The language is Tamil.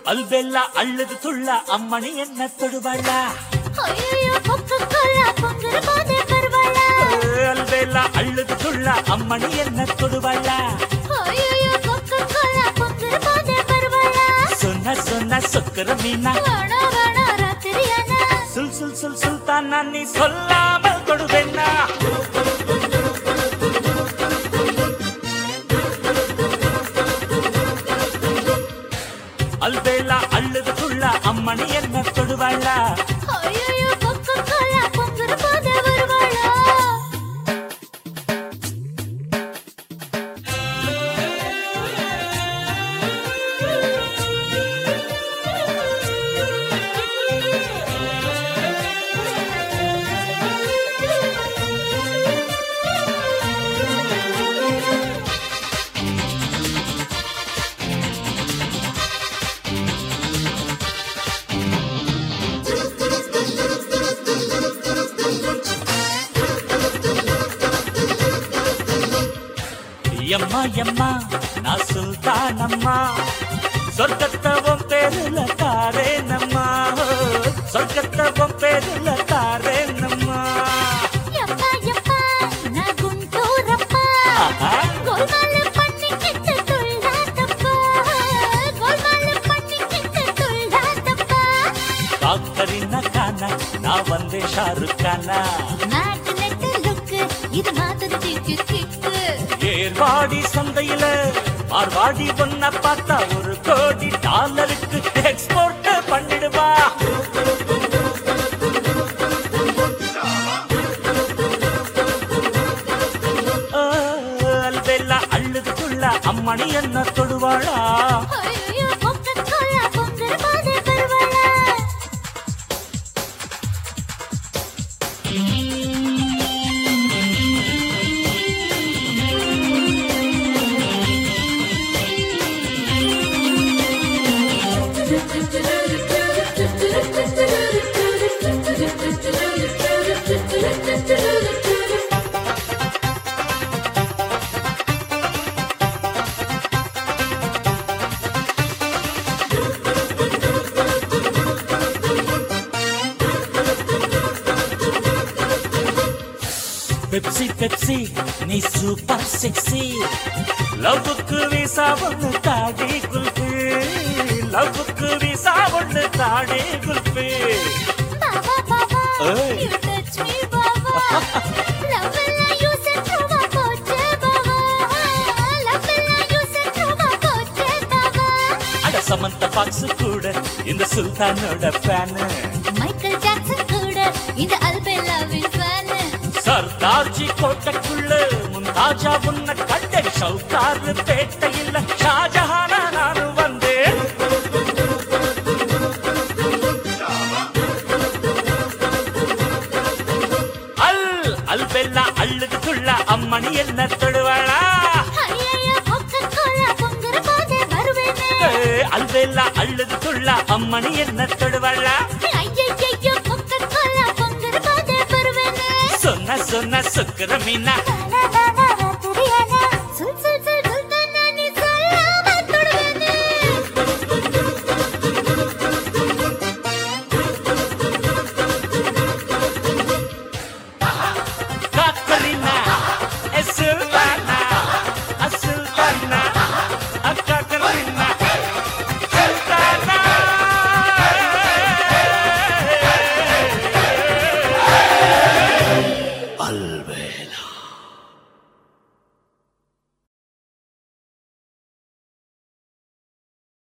அல்பெல்லா அழுது துள்ள அம்மணி என்ன தொடுவாள ஐயோ கொக்கு கோலா பொங்குற போதே பரவாயில்ல அல்பெல்லா அழுது துள்ள அம்மணி என்ன தொடுவாள ஐயோ கொக்கு கோலா பொங்குற போதே பரவாயில்ல சொன்ன சொன்ன சொக்குற மீனா வேணா வேணா ராத்திரியானா சுல் சுல் சுல் சுல்தான் நான் நீ சொல்லாமல் தொடுவேன்னா அல்பேலா அழுது துள்ள அம்மணி என்ன தொடுவாளா ஐயோ கொக்கு கோலா பொங்குற போதே வருவாளா எம்மா எம்மா நான் சுல்தானம்மா சொர்க்கத்தவம் பேருல தாரேனம்மா சொர்க்கத்தவம் பேருல தாரேனம்மா எப்பா எப்பா நான் குண்டூரப்பா ஆஹா. கோல்மாலு பண்ணிக்கிட்டு துள்ளாதப்பா கோல்மாலு பண்ணிக்கிட்டு துள்ளாதப்பா டாக்டரின கானா நான் வந்தே ஷாருக் கானா நாட்டு நெட்டு லுக்கு இது மாதிரி திக்கு கிக்கு ஏர்வாடி சந்தையில மார்வாடி பொண்ண பார்த்தா ஒரு கோடி டாலருக்கு எக்ஸ்போர்ட் பண்ணிடுவா ஆ, அல்பெல்லா அள்ளுதுக்குள்ள அம்மணி என்ன தொடுவாளா ஐயோ கொக்க கோலா பொங்குற போதே பரவாயில்ல பெப்சி பெப்சி நீ சூப்பர் செக்ஸி லவ்வுக்கு வீசா ஒண்ணு தாடி குல்பி லவ்வுக்கு வீசா ஒண்ணு தாடி குல்பி பாபா பாபா ஏய். you touch me Baba love எல்லாம் use and throw my போச்சே பாபா love எல்லாம் use and throw my போச்சே பாபா அட சமந்த பாக்ஸ் கூட இந்த சுல்தானோட ஃபேனு மைக்கேல் ஜாக்சன் கூட இந்த அல்பெல்லாவின் ஃபேன் சர்தார்ஜி கோட்டைக்குள்ள முன்தாஜா உன்ன கண்டே சவுக்காரு பேட்டையில் ஷாஜஹானா நானும் வந்தேன் அல் அல்பெல்லா அள்ளுதுக்குள்ள அம்மணி என்ன தொடுவாளா ஐயையோ கொக்க கோலா பொங்குற போதே வருவேனே ஏ, அல்பெல்லா அள்ளுதுக்குள்ள அம்மணி என்ன தொடுவாளா ஐயையோ கொக்க கோலா பொங்குற போதே வருவேனே சொன்ன சொன்ன சுக்கிர மீனா நானா நானா ராத்திரியானா